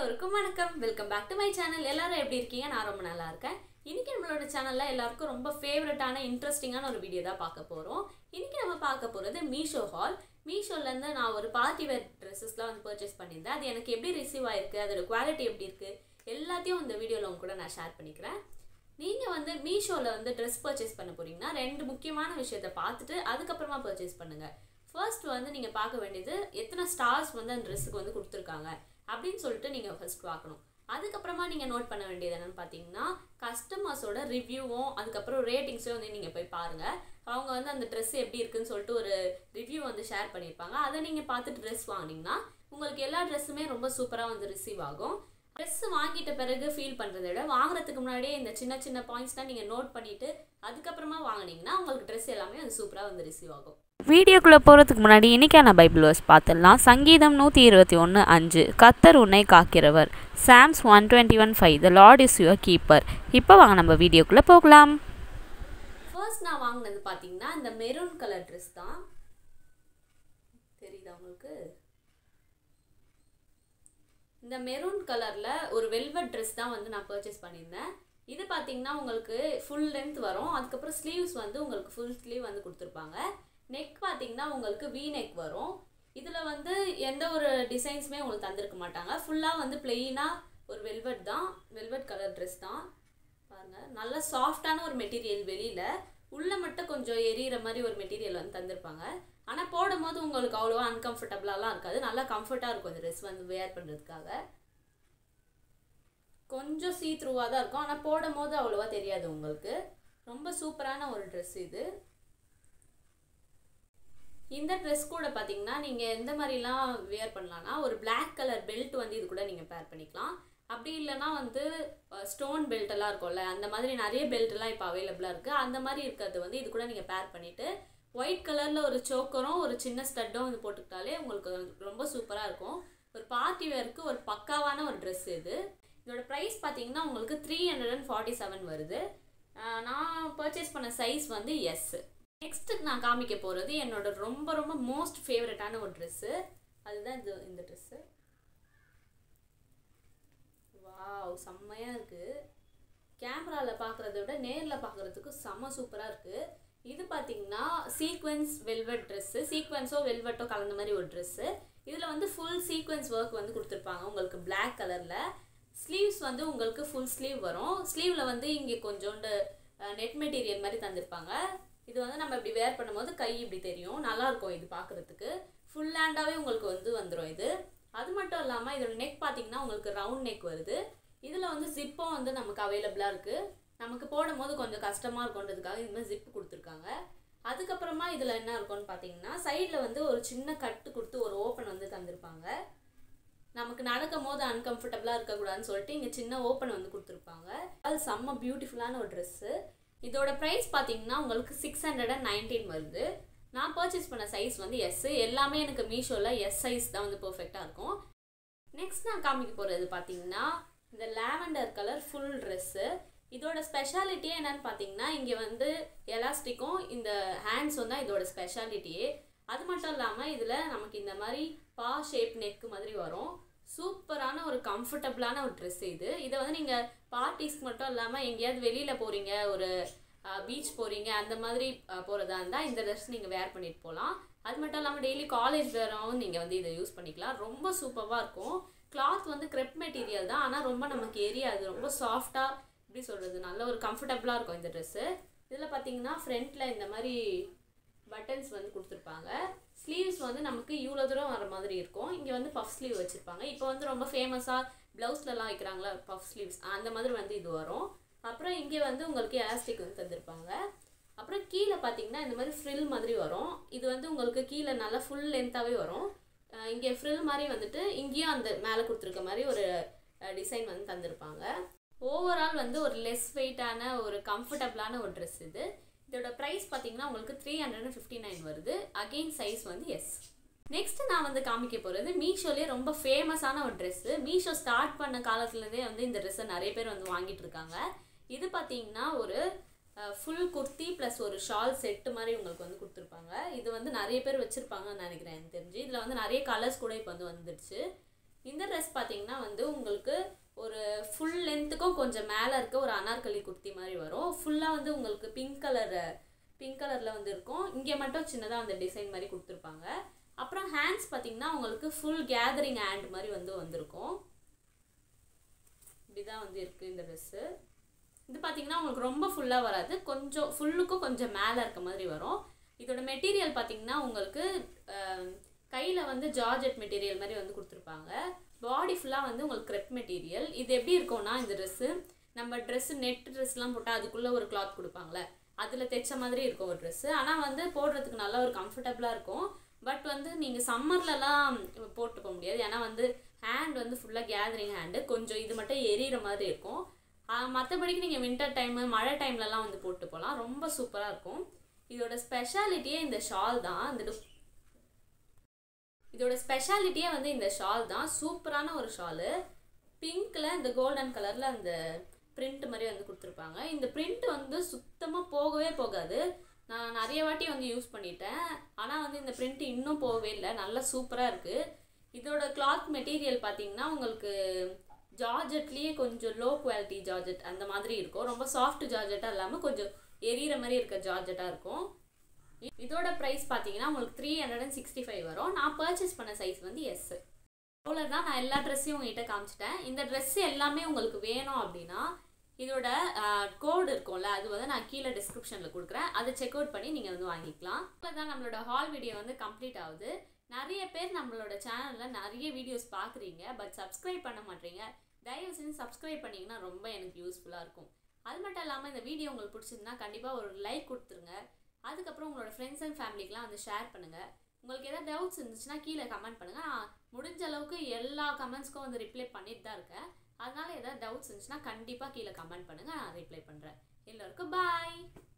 எல்லோருக்கும் வணக்கம் welcome back to my channel எல்லாரும் எப்படி இருக்கீங்க நான் ரொம்ப நல்லா இருக்கேன் இன்னைக்கு நம்மளோட சேனல்ல எல்லாருக்கும் ரொம்ப ஃபேவரட்டான இன்ட்ரெஸ்டிங்கான ஒரு வீடியோ தான் பார்க்க போறோம் இன்னைக்கு நம்ம பார்க்க போறது மீஷோ ஹால் மீஷோல இருந்து நான் ஒரு பார்ட்டி வேர் ட்ரெஸ்ஸஸ்லாம் வந்து பர்ச்சேஸ் பண்ணியிருந்தேன் அது எனக்கு எப்படி ரிசீவ் ஆயிருக்கு அதோட குவாலிட்டி எப்படி இருக்கு எல்லாத்தையும் இந்த வீடியோவில் உங்க கூட நான் ஷேர் பண்ணிக்கிறேன் நீங்கள் வந்து மீஷோவில் வந்து ட்ரெஸ் பர்ச்சேஸ் பண்ண போறீங்கன்னா ரெண்டு முக்கியமான விஷயத்த பார்த்துட்டு அதுக்கப்புறமா பர்ச்சேஸ் பண்ணுங்க ஃபர்ஸ்ட் வந்து நீங்கள் பார்க்க வேண்டியது எத்தனை ஸ்டார்ஸ் வந்து அந்த ட்ரெஸ்ஸுக்கு வந்து கொடுத்துருக்காங்க அப்படின்னு சொல்லிட்டு நீங்கள் ஃபர்ஸ்ட் பார்க்கணும் அதுக்கப்புறமா நீங்கள் நோட் பண்ண வேண்டியது என்னன்னு பார்த்தீங்கன்னா கஸ்டமர்ஸோட ரிவ்யூவும் அதுக்கப்புறம் ரேட்டிங்ஸையும் வந்து நீங்கள் போய் பாருங்கள் அவங்க வந்து அந்த ட்ரெஸ் எப்படி இருக்குன்னு சொல்லிட்டு ஒரு ரிவ்யூ வந்து ஷேர் பண்ணியிருப்பாங்க அதை நீங்கள் பார்த்துட்டு ட்ரெஸ் வாங்கினீங்கன்னா உங்களுக்கு எல்லா ட்ரெஸ்ஸுமே ரொம்ப சூப்பராக வந்து ரிசீவ் ஆகும் ட்ரெஸ் வாங்கிட்ட பிறகு ஃபீல் பண்ணுறதை விட வாங்குறதுக்கு முன்னாடியே இந்த சின்ன சின்ன பாயிண்ட்ஸ்லாம் நீங்கள் நோட் பண்ணிவிட்டு அதுக்கப்புறமா வாங்குனீங்கன்னா உங்களுக்கு ட்ரெஸ் எல்லாமே அது சூப்பராக வந்து ரிசீவ் ஆகும் வீடியோக்குள்ளே போகிறதுக்கு முன்னாடி இன்றைக்கான பைபிள் வேர்ஸ் பார்த்துடலாம் சங்கீதம் நூற்றி இருபத்தி ஒன்று அஞ்சு கத்தர் உன்னை காக்கிறவர் Psalms one twenty one five the Lord is your keeper இப்போ வாங்க நம்ம வீடியோக்குள்ளே போகலாம் ஃபர்ஸ்ட் நான் வாங்கினது பார்த்தீங்கன்னா இந்த மெரூன் கலர் ட்ரெஸ் தான் தெரியுதா உங்களுக்கு இந்த மெரூன் கலரில் ஒரு வெல்வெட் ட்ரெஸ் தான் வந்து நான் பர்ச்சேஸ் பண்ணியிருந்தேன் இது பார்த்தீங்கன்னா உங்களுக்கு ஃபுல் லென்த் வரும் அதுக்கப்புறம் ஸ்லீவ்ஸ் வந்து உங்களுக்கு ஃபுல் ஸ்லீவ் வந்து கொடுத்துருப்பாங்க நெக் பார்த்தீங்கன்னா உங்களுக்கு வி நெக் வரும் இதில் வந்து எந்த ஒரு டிசைன்ஸுமே உங்களுக்கு தந்திருக்க மாட்டாங்க ஃபுல்லாக வந்து பிளெயினாக ஒரு வெல்வெட் தான் வெல்வெட் கலர் ட்ரெஸ் தான் பாருங்க நல்ல சாஃப்டான ஒரு மெட்டீரியல் வெளியில் உள்ளே மட்டும் கொஞ்சம் எரியிற மாதிரி ஒரு மெட்டீரியல் வந்து தந்திருப்பாங்க ஆனால் போடும்போது உங்களுக்கு அவ்வளோவா அன்கம்ஃபர்டபுளாலாம் இருக்காது நல்லா கம்ஃபர்ட்டாக இருக்கும் இந்த ட்ரெஸ் வந்து வேர் பண்ணுறதுக்காக கொஞ்சம் சீ த்ரூவாக தான் இருக்கும் ஆனால் போடும் போது அவ்வளோவா தெரியாது உங்களுக்கு ரொம்ப சூப்பரான ஒரு ட்ரெஸ் இது இந்த ட்ரெஸ் கூட பார்த்தீங்கன்னா நீங்கள் எந்த மாதிரிலாம் வேர் பண்ணலாம்னா ஒரு Black கலர் பெல்ட் வந்து இது கூட நீங்கள் பேர் பண்ணிக்கலாம் அப்படி இல்லைன்னா வந்து ஸ்டோன் பெல்ட் எல்லாம் இருக்கும்ல அந்த மாதிரி நிறைய பெல்ட் எல்லாம் இப்போ அவைலபிளாக இருக்குது அந்த மாதிரி இருக்கிறது வந்து இது கூட நீங்கள் பேர் பண்ணிவிட்டு ஒயிட் கலரில் ஒரு சோக்கரும் ஒரு சின்ன ஸ்டட்டும் வந்து போட்டுக்கிட்டாலே உங்களுக்கு ரொம்ப சூப்பராக இருக்கும் ஒரு பார்ட்டி வேருக்கு ஒரு பக்காவான ஒரு ட்ரெஸ் இது இதோட ப்ரைஸ் பார்த்தீங்கன்னா உங்களுக்கு three hundred and forty seven வருது ஆஹ் நான் பர்ச்சேஸ் பண்ண சைஸ் வந்து எஸ் நெக்ஸ்ட்டுக்கு நான் காமிக்க போகிறது என்னோட ரொம்ப ரொம்ப மோஸ்ட் ஃபேவரட்டான ஒரு ட்ரெஸ்ஸு அதுதான் இது இந்த ட்ரெஸ்ஸு வாவ் செம்மையாக இருக்குது கேமராவில் பார்க்குறத விட நேரில் பார்க்குறதுக்கு செம்ம சூப்பராக இருக்குது இது பார்த்தீங்கன்னா சீக்வென்ஸ் வெல்வெட் ட்ரெஸ்ஸு சீக்வென்ஸோ வெல்வெட்டோ கலந்த மாதிரி ஒரு ட்ரெஸ்ஸு இதில் வந்து ஃபுல் சீக்வென்ஸ் ஒர்க் வந்து கொடுத்துருப்பாங்க உங்களுக்கு Black கலரில் ஸ்லீவ்ஸ் வந்து உங்களுக்கு ஃபுல் ஸ்லீவ் வரும் ஸ்லீவில் வந்து இங்கே கொஞ்சோண்டு நெட் மெட்டீரியல் மாதிரி தந்திருப்பாங்க இது வந்து நம்ம இப்படி வேர் பண்ணும்போது கை இப்படி தெரியும் நல்லா இருக்கும் இது பார்க்குறதுக்கு ஃபுல் ஹேண்டாகவே உங்களுக்கு வந்து வந்துடும் இது அது மட்டும் இல்லாமல் இதோட நெக் பார்த்தீங்கன்னா உங்களுக்கு ரவுண்ட் நெக் வருது இதில் வந்து ஜிப்பும் வந்து நமக்கு அவைலபிளாக இருக்குது நமக்கு போடும்போது கொஞ்சம் கஷ்டமாக இருக்குன்றதுக்காக இந்த மாதிரி ஜிப்பு கொடுத்துருக்காங்க அதுக்கப்புறமா இதில் என்ன இருக்கும்னு பார்த்தீங்கன்னா சைடில் வந்து ஒரு சின்ன கட்டு கொடுத்து ஒரு ஓப்பன் வந்து தந்திருப்பாங்க நமக்கு நடக்கும் போது அன்கம்ஃபர்டபுளாக இருக்கக்கூடாதுன்னு சொல்லிட்டு இங்கே சின்ன ஓப்பன் வந்து கொடுத்துருப்பாங்க அது செம்ம பியூட்டிஃபுல்லான ஒரு ட்ரெஸ்ஸு இதோட ப்ரைஸ் பார்த்தீங்கன்னா உங்களுக்கு சிக்ஸ் ஹண்ட்ரட் அண்ட் நைன்டீன் வருது நான் பர்ச்சேஸ் பண்ண சைஸ் வந்து எஸ் எல்லாமே எனக்கு மீஷோவில் எஸ் சைஸ் தான் வந்து பர்ஃபெக்டாக இருக்கும் நெக்ஸ்ட் நான் காமிக்க போகிறது பார்த்தீங்கன்னா இந்த லாவெண்டர் கலர் ஃபுல் ட்ரெஸ்ஸு இதோட ஸ்பெஷாலிட்டியே என்னன்னு பார்த்தீங்கன்னா இங்கே வந்து எலாஸ்டிக்கும் இந்த ஹேண்ட்ஸும் தான் இதோட ஸ்பெஷாலிட்டியே அது மட்டும் இல்லாமல் இதில் நமக்கு இந்த மாதிரி பா ஷேப் நெக்கு மாதிரி வரும் சூப்பரான ஒரு கம்ஃபர்டபுளான ஒரு ட்ரெஸ் இது இதை வந்து நீங்கள் பார்ட்டிஸ்க்கு மட்டும் இல்லாமல் எங்கேயாவது வெளியில் போகிறீங்க ஒரு பீச் போகிறீங்க அந்த மாதிரி போகிறதா இருந்தால் இந்த ட்ரெஸ் நீங்கள் வேர் பண்ணிட்டு போகலாம் அது மட்டும் இல்லாமல் டெய்லி காலேஜ் வேறாவும் நீங்கள் வந்து இதை யூஸ் பண்ணிக்கலாம் ரொம்ப சூப்பராக இருக்கும் கிளாத் வந்து க்ரெப் மெட்டீரியல் தான் ஆனால் ரொம்ப நமக்கு எரியாது ரொம்ப சாஃப்டாக எப்படி சொல்கிறது நல்ல ஒரு கம்ஃபர்டபுளாக இருக்கும் இந்த ட்ரெஸ்ஸு இதில் பார்த்தீங்கன்னா ஃப்ரண்ட்டில் இந்த மாதிரி பட்டன்ஸ் வந்து கொடுத்துருப்பாங்க ஸ்லீவ்ஸ் வந்து நமக்கு இவ்வளோ தூரம் வர மாதிரி இருக்கும் இங்கே வந்து பஃப் ஸ்லீவ் வச்சுருப்பாங்க இப்போ வந்து ரொம்ப ஃபேமஸாக ப்ளவுஸ்லலாம் வைக்கிறாங்களா பஃப் ஸ்லீவ்ஸ் அந்த மாதிரி வந்து இது வரும் அப்புறம் இங்கே வந்து உங்களுக்கு எலாஸ்டிக் வந்து தந்திருப்பாங்க அப்புறம் கீழே பார்த்தீங்கன்னா இந்த மாதிரி ஃப்ரில் மாதிரி வரும் இது வந்து உங்களுக்கு கீழே நல்லா ஃபுல் லென்த்தாகவே வரும் அஹ் இங்கே ஃப்ரில் மாதிரி வந்துட்டு இங்கேயும் அந்த மேலே கொடுத்துருக்க மாதிரி ஒரு டிசைன் வந்து தந்திருப்பாங்க ஓவரால் வந்து ஒரு லெஸ் வெயிட்டான ஒரு கம்ஃபர்டபுளான ஒரு ட்ரெஸ் இது இதோட ப்ரைஸ் பார்த்தீங்கன்னா உங்களுக்கு three hundred and fifty nine வருது அகெயின் சைஸ் வந்து எஸ் நெக்ஸ்ட் நான் வந்து காமிக்க போகிறது மீஷோலேயே ரொம்ப ஃபேமஸான ஒரு ட்ரெஸ்ஸு மீஷோ ஸ்டார்ட் பண்ண காலத்துலேருந்தே வந்து இந்த ட்ரெஸ்ஸை நிறைய பேர் வந்து வாங்கிட்டு இருக்காங்க இது பார்த்தீங்கன்னா ஒரு ஃபுல் குர்த்தி ப்ளஸ் ஒரு ஷால் செட்டு மாதிரி உங்களுக்கு வந்து கொடுத்துருப்பாங்க இது வந்து நிறைய பேர் வச்சுருப்பாங்கன்னு நினைக்கிறேன் எனக்கு தெரிஞ்சு இதில் வந்து நிறைய கலர்ஸ் கூட இப்போ வந்து வந்துடுச்சு இந்த ட்ரெஸ் பார்த்தீங்கன்னா வந்து உங்களுக்கு ஒரு ஃபுல் லென்த்துக்கும் கொஞ்சம் மேலே இருக்க ஒரு அனார்கலி குர்த்தி மாதிரி வரும் ஃபுல்லாக வந்து உங்களுக்கு பிங்க் கலர் பிங்க் கலரில் வந்து இருக்கும் இங்கே மட்டும் சின்னதாக அந்த டிசைன் மாதிரி கொடுத்துருப்பாங்க அப்புறம் ஹேண்ட்ஸ் பார்த்தீங்கன்னா உங்களுக்கு ஃபுல் கேதரிங் ஹேண்ட் மாதிரி வந்து வந்திருக்கும் இப்படி தான் வந்து இருக்குது இந்த ட்ரெஸ்ஸு இது பார்த்தீங்கன்னா உங்களுக்கு ரொம்ப ஃபுல்லாக வராது கொஞ்சம் ஃபுல்லுக்கும் கொஞ்சம் மேலே இருக்க மாதிரி வரும் இதோட மெட்டீரியல் பார்த்தீங்கன்னா உங்களுக்கு கையில் வந்து ஜார்ஜெட் மெட்டீரியல் மாதிரி வந்து கொடுத்துருப்பாங்க பாடி ஃபுல்லாக வந்து உங்களுக்கு க்ரெப் மெட்டீரியல் இது எப்படி இருக்கும்னா இந்த ட்ரெஸ்ஸு நம்ம ட்ரெஸ்ஸு நெட் ட்ரெஸ்லாம் போட்டால் அதுக்குள்ளே ஒரு கிளாத் கொடுப்பாங்களே அதில் தைச்ச மாதிரி இருக்கும் ஒரு ட்ரெஸ்ஸு ஆனால் வந்து போடுறதுக்கு நல்லா ஒரு கம்ஃபர்டபுளாக இருக்கும் பட் வந்து நீங்கள் சம்மர்லலாம் போட்டு போக முடியாது ஏன்னா வந்து ஹேண்ட் வந்து ஃபுல்லாக கேதரிங் ஹேண்டு கொஞ்சம் இது மட்டும் எரியிற மாதிரி இருக்கும் மற்றபடிக்கு நீங்கள் வின்டர் டைமு மழை டைம்லலாம் வந்து போட்டு போகலாம் ரொம்ப சூப்பராக இருக்கும் இதோட ஸ்பெஷாலிட்டியே இந்த ஷால் தான் இந்த டு- இதோட ஸ்பெஷாலிட்டியே வந்து இந்த ஷால் தான் சூப்பரான ஒரு ஷாலு பிங்க்கில் இந்த கோல்டன் கலரில் அந்த பிரிண்ட் மாதிரி வந்து கொடுத்துருப்பாங்க இந்த பிரிண்ட் வந்து சுத்தமாக போகவே போகாது நான் நிறைய வாட்டி வந்து யூஸ் பண்ணிட்டேன் ஆனால் வந்து இந்த பிரிண்ட் இன்னும் போகவே இல்லை நல்லா சூப்பராக இருக்குது இதோட கிளாத் மெட்டீரியல் பார்த்தீங்கன்னா உங்களுக்கு ஜார்ஜெட்லேயே கொஞ்சம் லோ குவாலிட்டி ஜார்ஜெட் அந்த மாதிரி இருக்கும் ரொம்ப சாஃப்ட் ஜார்ஜெட்டாக இல்லாமல் கொஞ்சம் எரியிற மாதிரி இருக்க ஜார்ஜெட்டாக இருக்கும் இ- இதோட ப்ரைஸ் பார்த்தீங்கன்னா உங்களுக்கு three hundred and sixty five வரும் நான் பர்ச்சேஸ் பண்ண சைஸ் வந்து எஸ் அவ்வளோதான் நான் எல்லா ட்ரெஸ்ஸையும் உங்ககிட்ட காமிச்சிட்டேன் இந்த ட்ரெஸ் எல்லாமே உங்களுக்கு வேணும் அப்படின்னா இதோட கோடு இருக்கும்ல அது வந்து நான் கீழே டிஸ்கிரிப்ஷனில் கொடுக்குறேன் அதை செக் அவுட் பண்ணி நீங்கள் வந்து வாங்கிக்கலாம் தான் நம்மளோட ஹால் வீடியோ வந்து கம்ப்ளீட் ஆகுது நிறைய பேர் நம்மளோட சேனலில் நிறைய வீடியோஸ் பார்க்குறீங்க பட் சப்ஸ்கிரைப் பண்ண மாட்டீங்க தயவு செஞ்சு சப்ஸ்கிரைப் பண்ணிங்கன்னா ரொம்ப எனக்கு யூஸ்ஃபுல்லாக இருக்கும் அது மட்டும் இல்லாமல் இந்த வீடியோ உங்களுக்கு பிடிச்சிருந்தா கண்டிப்பாக ஒரு லைக் கொடுத்துருங்க அதுக்கப்புறம் உங்களோட ஃப்ரெண்ட்ஸ் அண்ட் ஃபேமிலிக்கெலாம் வந்து ஷேர் பண்ணுங்கள் உங்களுக்கு ஏதாவது டவுட்ஸ் இருந்துச்சுன்னா கீழே கமெண்ட் பண்ணுங்கள் நான் முடிஞ்ச அளவுக்கு எல்லா கமெண்ட்ஸ்க்கும் வந்து ரிப்ளை பண்ணிட்டு தான் இருக்கேன் அதனால ஏதாவது டவுட்ஸ் இருந்துச்சுன்னா கண்டிப்பாக கீழே கமெண்ட் பண்ணுங்கள் நான் ரிப்ளை பண்ணுறேன் எல்லோருக்கும் பாய்